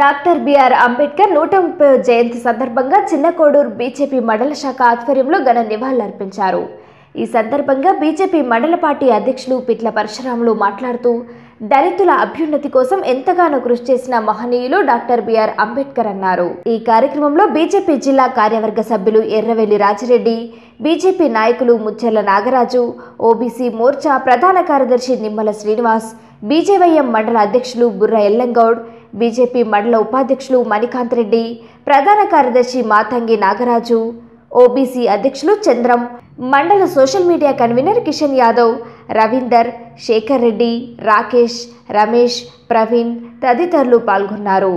doctor BR Ambedkar నూట ముప్పై జయంతి సందర్భంగా చిన్నకోడూరు బీజేపీ మండల శాఖ ఆధ్వర్యంలో ఘన నివాళులర్పించారు ఈ సందర్భంగా బీజేపీ మండల పార్టీ అధ్యక్షులు పిట్ల పరశురాములు మాట్లాడుతూ దళితుల అభ్యున్నతి కోసం ఎంతగానో కృషి చేసిన మహనీయులు డాక్టర్ బిఆర్ అంబేద్కర్ అన్నారు ఈ కార్యక్రమంలో బీజేపీ జిల్లా కార్యవర్గ సభ్యులు ఎర్రవెల్లి రాజిరెడ్డి బీజేపీ నాయకులు ముచ్చెర్ల నాగరాజు ఓబీసీ మోర్చా ప్రధాన కార్యదర్శి నిమ్మల శ్రీనివాస్ బీజేవైఎం మండల అధ్యక్షులు బుర్ర ఎల్లంగౌడ్ బీజేపీ మండల ఉపాధ్యక్షులు మణికాంత్ రెడ్డి ప్రధాన కార్యదర్శి మాతంగి నాగరాజు ఓబీసీ అధ్యక్షులు చంద్రం మండల social media convener Kishan Yadav Ravinder Sekhar Reddy Rakesh Ramesh Praveen తదితరులు పాల్గొన్నారు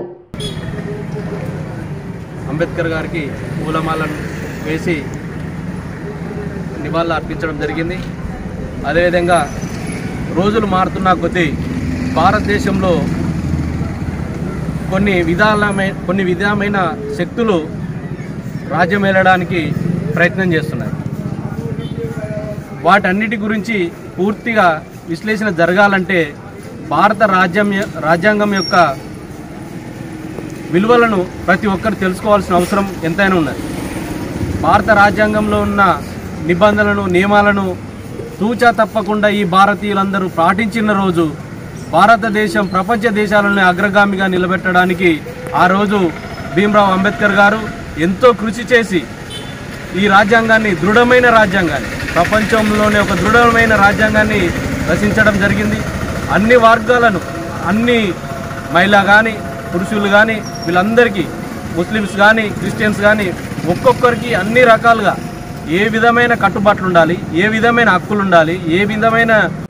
అంబేద్కర్ గారికి పూలమాలను వేసి నివాళులు అర్పించడం జరిగింది అదేవిధంగా రోజులు మారుతున్న కొద్దీ భారతదేశంలో కొన్ని విధాలమైన కొన్ని విధమైన శక్తులు రాజ్యం వెళ్ళడానికి ప్రయత్నం చేస్తున్నాయి వాటన్నిటి గురించి పూర్తిగా విశ్లేషణ జరగాలంటే భారత రాజ్యం రాజ్యాంగం యొక్క విలువలను ప్రతి ఒక్కరు తెలుసుకోవాల్సిన అవసరం ఎంతైనా ఉన్నది భారత రాజ్యాంగంలో ఉన్న నిబంధనలను నియమాలను తూచా తప్పకుండా ఈ భారతీయులందరూ పాటించిన రోజు భారతదేశం ప్రపంచ దేశాలను అగ్రగామిగా నిలబెట్టడానికి ఆ రోజు భీమ్రావ్ అంబేద్కర్ గారు ఎంతో కృషి చేసి ఈ రాజ్యాంగాన్ని దృఢమైన రాజ్యాంగాన్ని ప్రపంచంలోనే ఒక దృఢమైన రాజ్యాంగాన్ని రచించడం జరిగింది అన్ని వర్గాలను అన్ని మహిళ కానీ పురుషులు కానీ వీళ్ళందరికీ ముస్లిమ్స్ కానీ క్రిస్టియన్స్ కానీ ఒక్కొక్కరికి అన్ని రకాలుగా ఏ విధమైన కట్టుబాట్లు ఉండాలి ఏ విధమైన హక్కులు ఉండాలి ఏ విధమైన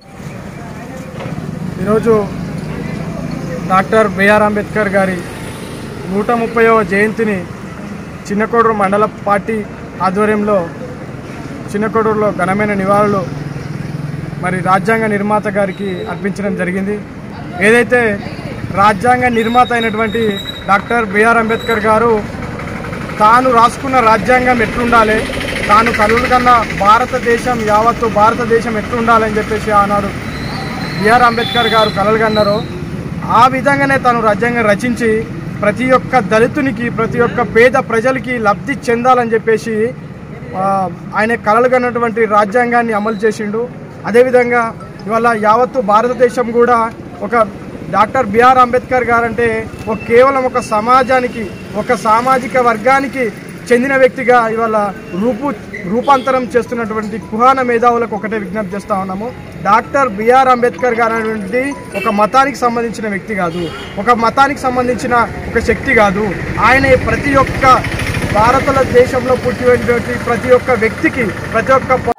ఈరోజు డాక్టర్ బిఆర్ అంబేద్కర్ గారి నూట ముప్పైవ జయంతిని చిన్నకోడూరు మండల పార్టీ ఆధ్వర్యంలో చిన్నకోడూరులో ఘనమైన నివాళులు మరి రాజ్యాంగ నిర్మాత గారికి అర్పించడం జరిగింది ఏదైతే రాజ్యాంగ నిర్మాత అయినటువంటి డాక్టర్ బిఆర్ అంబేద్కర్ గారు తాను రాసుకున్న రాజ్యాంగం ఎట్లుండాలి తాను కలుగులు కన్నా భారతదేశం యావత్తు భారతదేశం ఎట్లుండాలని చెప్పేసి ఆనాడు బిఆర్ అంబేద్కర్ గారు కలలు కన్నారో ఆ విధంగానే తాను రాజ్యాంగం రచించి ప్రతి ఒక్క దళితునికి ప్రతి ఒక్క పేద ప్రజలకి లబ్ధి చెందాలని చెప్పేసి ఆ, ఆయన కలలు కన్నటువంటి రాజ్యాంగాన్ని అమలు చేసిండు అదేవిధంగా ఇవాళ యావత్తు భారతదేశం కూడా ఒక డాక్టర్ బిఆర్ అంబేద్కర్ గారంటే ఒక కేవలం ఒక సమాజానికి ఒక సామాజిక వర్గానికి చెందిన వ్యక్తిగా ఇవాళ రూపు రూపాంతరం చేస్తున్నటువంటి కుహాన మేధావులకు ఒకటే విజ్ఞప్తి చేస్తా ఉన్నాము డాక్టర్ బిఆర్ అంబేద్కర్ గారు అనేటువంటి ఒక మతానికి సంబంధించిన వ్యక్తి కాదు ఒక మతానికి సంబంధించిన ఒక శక్తి కాదు ఆయన ప్రతి ఒక్క భారత దేశంలో పుట్టినటువంటి ప్రతి ఒక్క వ్యక్తికి ప్రతి ఒక్క